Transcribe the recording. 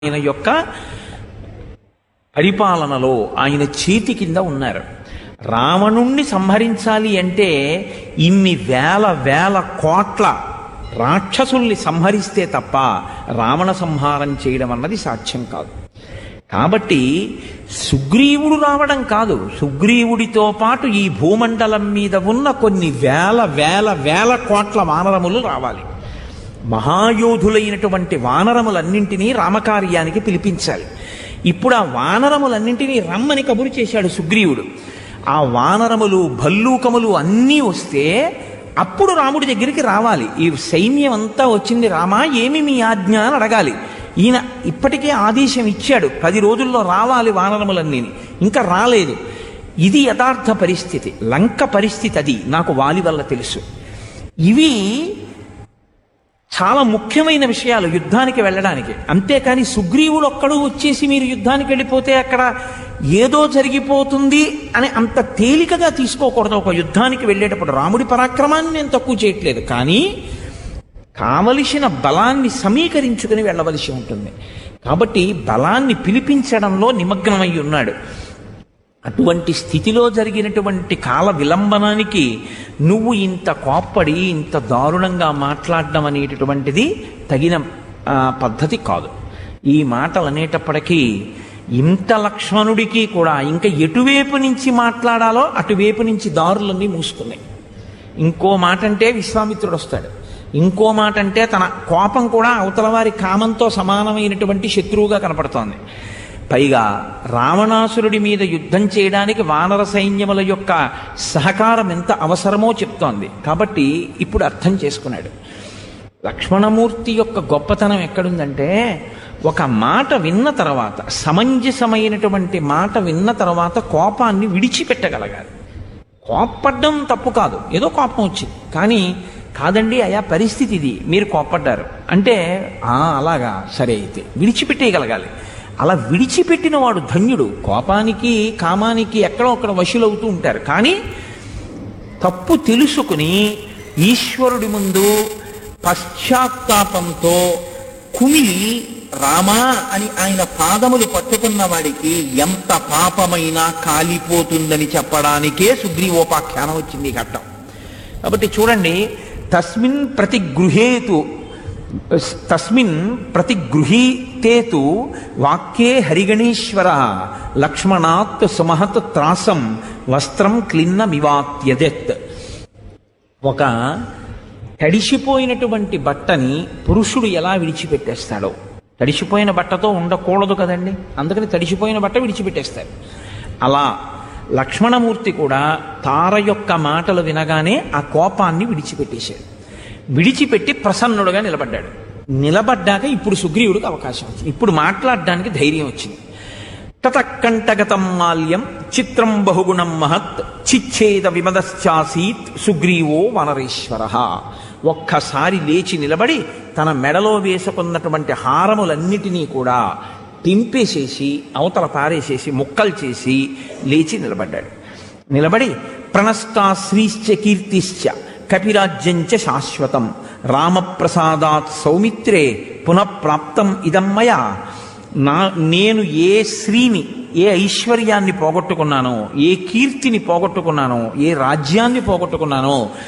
ఆయన యొక్క పరిపాలనలో ఆయన చేతి కింద ఉన్నారు రావణుణ్ణి సంహరించాలి అంటే ఇన్ని వేల వేల కోట్ల రాక్షసుల్ని సంహరిస్తే తప్ప రావణ సంహారం చేయడం అన్నది సాధ్యం కాదు కాబట్టి సుగ్రీవుడు రావడం కాదు సుగ్రీవుడితో పాటు ఈ భూమండలం మీద ఉన్న కొన్ని వేల వేల వేల కోట్ల వానరములు రావాలి మహాయోధులైనటువంటి వానరములన్నింటినీ రామకార్యానికి పిలిపించాలి ఇప్పుడు ఆ వానరములన్నింటినీ రమ్మని కబురు చేశాడు సుగ్రీవుడు ఆ వానరములు భల్లూకములు అన్నీ వస్తే అప్పుడు రాముడి దగ్గరికి రావాలి ఈ సైన్యం అంతా వచ్చింది రామా ఏమి మీ ఆజ్ఞ అని అడగాలి ఈయన ఇప్పటికే ఆదేశం ఇచ్చాడు పది రోజుల్లో రావాలి వానరములన్నీ ఇంకా రాలేదు ఇది యథార్థ పరిస్థితి లంక పరిస్థితి అది నాకు వాలి వల్ల తెలుసు ఇవి చాలా ముఖ్యమైన విషయాలు యుద్ధానికి వెళ్ళడానికి అంతేకాని సుగ్రీవుడు ఒక్కడు వచ్చేసి మీరు యుద్ధానికి వెళ్ళిపోతే అక్కడ ఏదో జరిగిపోతుంది అని అంత తేలికగా తీసుకోకూడదు ఒక యుద్ధానికి వెళ్ళేటప్పుడు రాముడి పరాక్రమాన్ని నేను తక్కువ చేయట్లేదు కానీ కావలసిన బలాన్ని సమీకరించుకుని వెళ్ళవలసి ఉంటుంది కాబట్టి బలాన్ని పిలిపించడంలో నిమగ్నమై ఉన్నాడు అటువంటి స్థితిలో జరిగినటువంటి కాల విలంబనానికి నువ్వు ఇంత కోప్పడి ఇంత దారుణంగా మాట్లాడడం అనేటటువంటిది తగిన ఆ, పద్ధతి కాదు ఈ మాటలు అనేటప్పటికీ ఇంత లక్ష్మణుడికి కూడా ఇంకా ఎటువైపు నుంచి మాట్లాడాలో అటువైపు నుంచి దారులన్నీ మూసుకున్నాయి ఇంకో మాట అంటే విశ్వామిత్రుడు వస్తాడు ఇంకో మాట అంటే తన కోపం కూడా అవతల వారి కామంతో సమానమైనటువంటి శత్రువుగా కనపడుతోంది పైగా రావణాసురుడి మీద యుద్ధం చేయడానికి వానర సైన్యముల యొక్క సహకారం ఎంత అవసరమో చెప్తోంది కాబట్టి ఇప్పుడు అర్థం చేసుకున్నాడు లక్ష్మణమూర్తి యొక్క గొప్పతనం ఎక్కడుందంటే ఒక మాట విన్న తర్వాత సమంజసమైనటువంటి మాట విన్న తర్వాత కోపాన్ని విడిచిపెట్టగలగాలి కోప్పడ్డం తప్పు కాదు ఏదో కోపం వచ్చింది కానీ కాదండి అయా పరిస్థితి ఇది మీరు కోప్పడ్డారు అంటే "ఆ, అలాగా సరే అయితే విడిచిపెట్టేయగలగాలి అలా విడిచిపెట్టిన వాడు ధన్యుడు కోపానికి కామానికి ఎక్కడో అక్కడ వశులవుతూ ఉంటారు కానీ తప్పు తెలుసుకుని ఈశ్వరుడి ముందు పశ్చాత్తాపంతో కుమిలి రామా అని ఆయన పాదములు పట్టుకున్న వాడికి ఎంత పాపమైనా కాలిపోతుందని చెప్పడానికే సుగ్రీవోపాఖ్యానం వచ్చింది ఈ ఘట్టం కాబట్టి చూడండి తస్మిన్ ప్రతిగృహేతు తస్మిన్ ప్రతిగృహీతేతు వాక్యే హరిగణేశ్వర లక్ష్మణాత్ సుమహత్ త్రాసం వస్త్రం క్లిన్నమివాత్యదెత్ ఒక తడిసిపోయినటువంటి బట్టని పురుషుడు ఎలా విడిచిపెట్టేస్తాడో తడిసిపోయిన బట్టతో ఉండకూడదు కదండి అందుకని తడిసిపోయిన బట్ట విడిచిపెట్టేస్తారు అలా లక్ష్మణమూర్తి కూడా తార యొక్క మాటలు వినగానే ఆ కోపాన్ని విడిచిపెట్టేశాడు విడిచిపెట్టి ప్రసన్నుడుగా నిలబడ్డాడు నిలబడ్డాక ఇప్పుడు సుగ్రీవుడికి అవకాశం వచ్చింది ఇప్పుడు మాట్లాడడానికి ధైర్యం వచ్చింది తతకంఠగతం మాల్యం చిత్రం బహుగుణం మహత్ చిచ్ఛేద విమదశ్చాసీత్ సుగ్రీవో వనరేశ్వర ఒక్కసారి లేచి నిలబడి తన మెడలో వేసుకున్నటువంటి హారములన్నిటినీ కూడా తింపేసేసి అవతల పారేసేసి ముక్కలు చేసి లేచి నిలబడ్డాడు నిలబడి ప్రణష్టా శ్రీశ్చ కీర్తిశ్చ కపిరాజ్యంచ శాశ్వతం రామప్రసాదాత్ సౌమిత్రే పునఃప్రాప్తం ఇదం మయా నా నేను ఏ శ్రీని ఏ ఐశ్వర్యాన్ని పోగొట్టుకున్నానో ఏ కీర్తిని పోగొట్టుకున్నానో ఏ రాజ్యాన్ని పోగొట్టుకున్నానో